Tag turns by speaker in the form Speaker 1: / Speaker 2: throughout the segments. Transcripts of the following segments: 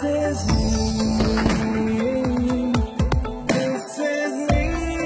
Speaker 1: is me. This is me.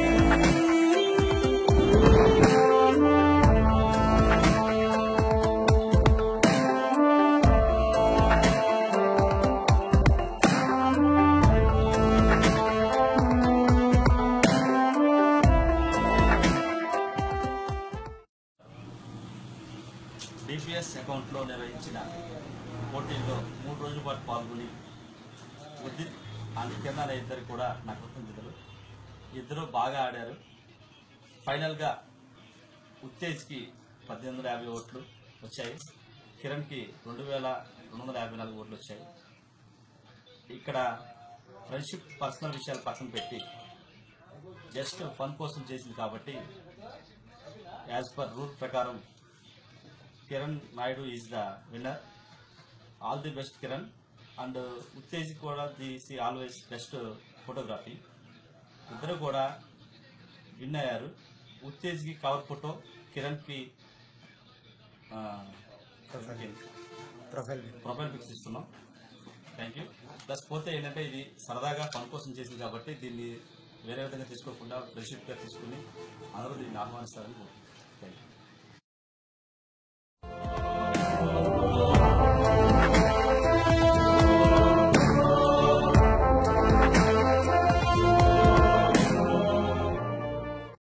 Speaker 2: DPS అకౌంట్లో నిర్వహించిన పోటీల్లో మూడు రోజుల పాటు పాల్గొని ఉదిత్ అండ్ కింద అనే ఇద్దరు కూడా నా కృతజ్ఞతలు ఇద్దరు బాగా ఆడారు ఫైనల్గా ఉత్తేజ్కి పద్దెనిమిది వందల యాభై ఓట్లు వచ్చాయి కిరణ్కి రెండు వేల రెండు వందల యాభై నాలుగు ఓట్లు వచ్చాయి ఇక్కడ ఫ్రెండ్షిప్ పర్సనల్ విషయాలు పక్కన పెట్టి జస్ట్ ఫన్ కోసం చేసింది కాబట్టి యాజ్ పర్ రూల్ ప్రకారం Kiran Naidu is the winner all the best Kiran and Uttej కూడా తీసి ఆల్వేస్ బెస్ట్ ఫోటోగ్రఫీ ఇద్దరు కూడా విన్ అయ్యారు ఉత్తేజ్కి కవర్ ఫోటో కిరణ్కి
Speaker 3: ప్రొఫైల్
Speaker 2: ప్రొఫైల్ పిక్స్ ఇస్తున్నాం థ్యాంక్ యూ ప్లస్ పోతే ఏంటంటే ఇది సరదాగా పని కోసం చేసింది కాబట్టి దీన్ని వేరే విధంగా తీసుకోకుండా ఫ్రెండ్షిప్గా తీసుకుని అందరూ దీన్ని ఆహ్వానిస్తారని థ్యాంక్ యూ